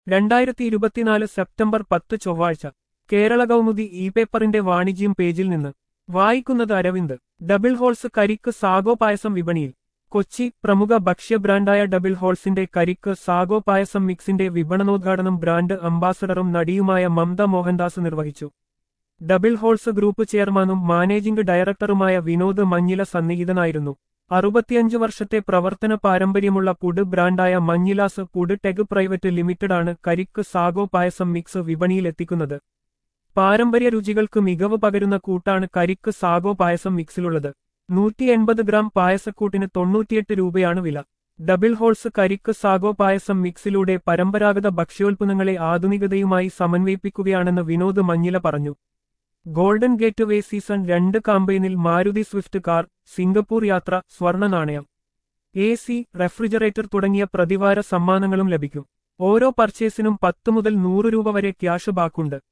രണ്ടായിരത്തി ഇരുപത്തിനാല് സെപ്റ്റംബർ പത്ത് ചൊവ്വാഴ്ച കേരള കൗമുദി ഇ പേപ്പറിന്റെ വാണിജ്യം പേജിൽ നിന്ന് വായിക്കുന്നത് അരവിന്ദ് ഡബിൾ ഹോൾസ് കരിക്ക് സാഗോ പായസം വിപണിയിൽ കൊച്ചി പ്രമുഖ ഭക്ഷ്യ ബ്രാൻഡായ ഡബിൾ ഹോൾസിന്റെ കരിക്ക് സാഗോ പായസം മിക്സിന്റെ വിപണനോദ്ഘാടനം ബ്രാൻഡ് അംബാസഡറും നടിയുമായ മമത മോഹൻദാസ് നിർവഹിച്ചു ഡബിൾ ഹോൾസ് ഗ്രൂപ്പ് ചെയർമാനും മാനേജിംഗ് ഡയറക്ടറുമായ വിനോദ് മഞ്ഞില സന്നിഹിതനായിരുന്നു അറുപത്തിയഞ്ച് വർഷത്തെ പ്രവർത്തന പാരമ്പര്യമുള്ള പുഡ് ബ്രാൻഡായ മഞ്ഞിലാസ് പുഡ് ടെഗ് പ്രൈവറ്റ് ലിമിറ്റഡാണ് കരിക്ക് സാഗോ പായസം മിക്സ് വിപണിയിലെത്തിക്കുന്നത് പാരമ്പര്യ രുചികൾക്ക് മികവ് പകരുന്ന കൂട്ടാണ് കരിക്ക് സാഗോ പായസം മിക്സിലുള്ളത് നൂറ്റി എൺപത് ഗ്രാം പായസക്കൂട്ടിന് തൊണ്ണൂറ്റിയെട്ട് രൂപയാണ് വില ഡബിൾ ഹോൾസ് കരിക്ക് സാഗോ പായസം മിക്സിലൂടെ പരമ്പരാഗത ഭക്ഷ്യോൽപ്പന്നങ്ങളെ ആധുനികതയുമായി സമന്വയിപ്പിക്കുകയാണെന്ന് വിനോദ് മഞ്ഞില പറഞ്ഞു ഗോൾഡൻ ഗേറ്റ് വേ സീസൺ രണ്ട് കാമ്പയിനിൽ മാരുതി സ്വിഫ്റ്റ് കാർ സിംഗപ്പൂർ യാത്ര സ്വർണ്ണ നാണയം എ സി റെഫ്രിജറേറ്റർ തുടങ്ങിയ പ്രതിവാര സമ്മാനങ്ങളും ലഭിക്കും ഓരോ പർച്ചേസിനും പത്ത് മുതൽ നൂറ് രൂപ വരെ ക്യാഷ് ബാക്കുണ്ട്